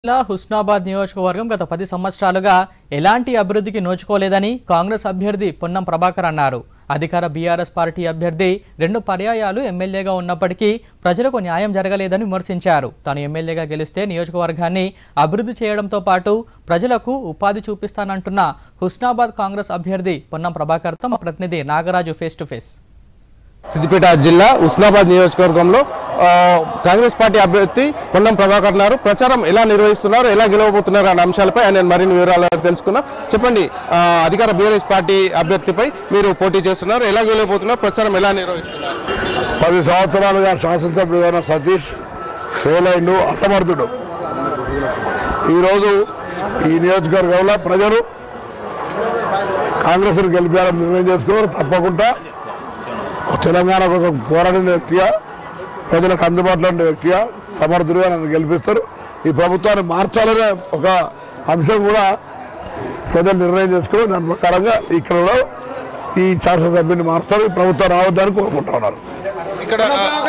జిల్లా హుస్నాబాద్ నియోజకవర్గం గత పది సంవత్సరాలుగా ఎలాంటి అభివృద్ధికి నోచుకోలేదని కాంగ్రెస్ అభ్యర్థి పొన్నం ప్రభాకర్ అన్నారు అధికార బీఆర్ఎస్ పార్టీ అభ్యర్థి రెండు పర్యాయాలు ఎమ్మెల్యేగా ఉన్నప్పటికీ ప్రజలకు న్యాయం జరగలేదని విమర్శించారు తాను ఎమ్మెల్యేగా గెలిస్తే నియోజకవర్గాన్ని అభివృద్ధి చేయడంతో పాటు ప్రజలకు ఉపాధి చూపిస్తానంటున్న హుస్నాబాద్ కాంగ్రెస్ అభ్యర్థి పొన్నం ప్రభాకర్తో మా ప్రతినిధి Nagaraju face to face Siddipet జిల్లా ఉస్నాబాద్ నియోజకవర్గంలో ఆ, కాంగ్రెస్ పార్టీ అభ్యర్థి పొన్నం ప్రభాకర్ నారు ప్రచారం ఎలా నిర్వహిస్తున్నారు ఎలా గెలవబోతున్నారు అనే అంశాలపై ఆయన మరిన్ని వివరాలు తెలుసుకుందాం చెప్పండి ఆ, అధికార బీఆర్ఎస్ పార్టీ అభ్యర్థిపై మీరు పోటీ చేస్తున్నారు ఎలా గెలవబోతున్నారు ప్రచారం ఎలా నిర్వహిస్తున్నారు పది సంవత్సరాలుగా శాసనసభ్యుడు అయిన సతీష్ ఫెయిల్ అయిండు అసమర్థుడు ఈరోజు ఈ నియోజకవర్గంలో ప్రజలు కాంగ్రెస్ను గెలిపాలని నిర్ణయం చేసుకున్నారు తప్పకుండా తెలంగాణకు ఒక పోరాడిన వ్యక్తిగా ప్రజలకు అందుబాటులో ఉండే వ్యక్తిగా సమర్థుడిగా నన్ను గెలిపిస్తారు ఈ ప్రభుత్వాన్ని మార్చాలనే ఒక అంశం కూడా ప్రజలు నిర్ణయం చేసుకుని దాని ప్రకారంగా ఇక్కడ కూడా ఈ శాసనసభ్యుని మారుస్తారు ఈ ప్రభుత్వం రావద్దని కోరుకుంటా ఉన్నారు ఇక్కడ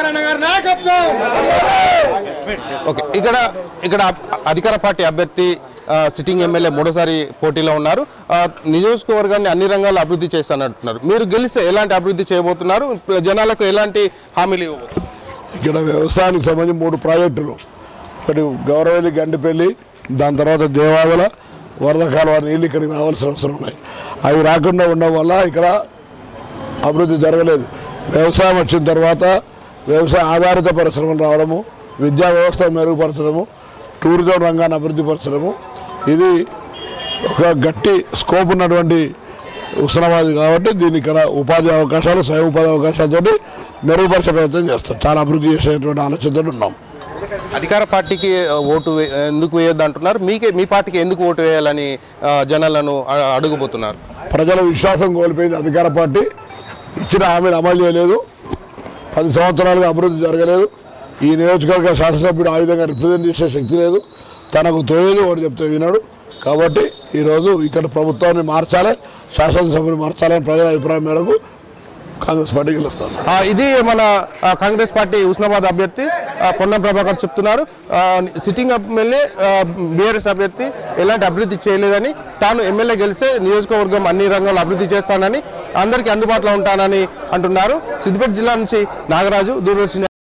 ఓకే ఇక్కడ ఇక్కడ అధికార పార్టీ అభ్యర్థి ఆ, సిట్టింగ్ ఎమ్మెల్యే మూడోసారి పోటీలో ఉన్నారు ఆ, నియోజకవర్గాన్ని అన్ని రంగాల్లో అభివృద్ధి చేస్తానంటున్నారు మీరు గెలిస్తే ఎలాంటి అభివృద్ధి చేయబోతున్నారు జనాలకు ఎలాంటి హామీలు ఇవ్వబోతున్నారు ఇక్కడ వ్యవసాయానికి సంబంధించి మూడు ప్రాజెక్టులు ఒకటి గౌరవల్లి గండిపల్లి దాని తర్వాత దేవాదుల వరద కాలువ నీళ్ళు ఇక్కడికి రావాల్సిన అవసరం ఉన్నాయి అవి రాకుండా ఉండడం వల్ల ఇక్కడ అభివృద్ధి జరగలేదు వ్యవసాయం వచ్చిన తర్వాత వ్యవసాయ ఆధారిత పరిశ్రమలు రావడము విద్యా వ్యవస్థ మెరుగుపరచడము టూరిజం రంగాన్ని అభివృద్ధి పరచడము ఇది ఒక గట్టి స్కోప్ ఉన్నటువంటి ఉస్మానాబాద్ కాబట్టి దీన్ని ఇక్కడ ఉపాధి అవకాశాలు స్వయం ఉపాధి అవకాశాలతో మెరుగుపరిచే ప్రయత్నం చేస్తాం చాలా అభివృద్ధి చేసేటువంటి ఆలోచనతో ఉన్నాం అధికార పార్టీకి ఆ, ఓటు వే- ఎందుకు వేయొద్దు అంటున్నారు మీకే మీ పార్టీకి ఎందుకు ఓటు వేయాలని ఆ, జనాలను అ- అడుగుబోతున్నారు ప్రజల విశ్వాసం కోల్పోయింది అధికార పార్టీ ఇచ్చిన హామీలు అమలు చేయలేదు పది సంవత్సరాలుగా అభివృద్ధి జరగలేదు ఈ నియోజకవర్గ శాసనసభ్యుడు ఆ విధంగా రిప్రజెంట్ చేసే శక్తి లేదు తనకు తోయేది ఒకటి చెప్తే వినాడు కాబట్టి ఈరోజు ఇక్కడ ప్రభుత్వాన్ని మార్చాలి శాసనసభ్యుని మార్చాలని ప్రజల అభిప్రాయం మేరకు కాంగ్రెస్ పార్టీ గెలుస్తాను ఆ, ఇది మన ఆ, కాంగ్రెస్ పార్టీ ఉస్మానాబాద్ అభ్యర్థి ఆ, పొన్నం ప్రభాకర్ చెప్తున్నారు ఆ, సిట్టింగ్ ఎమ్మెల్యే బీఆర్ఎస్ అభ్యర్థి ఎలాంటి అభివృద్ధి చేయలేదని తాను ఎమ్మెల్యే గెలిస్తే నియోజకవర్గం అన్ని రంగాల్లో అభివృద్ధి చేస్తానని అందరికీ అందుబాటులో ఉంటానని అంటున్నారు సిద్దిపేట జిల్లా నుంచి నాగరాజు దూరదర్శన్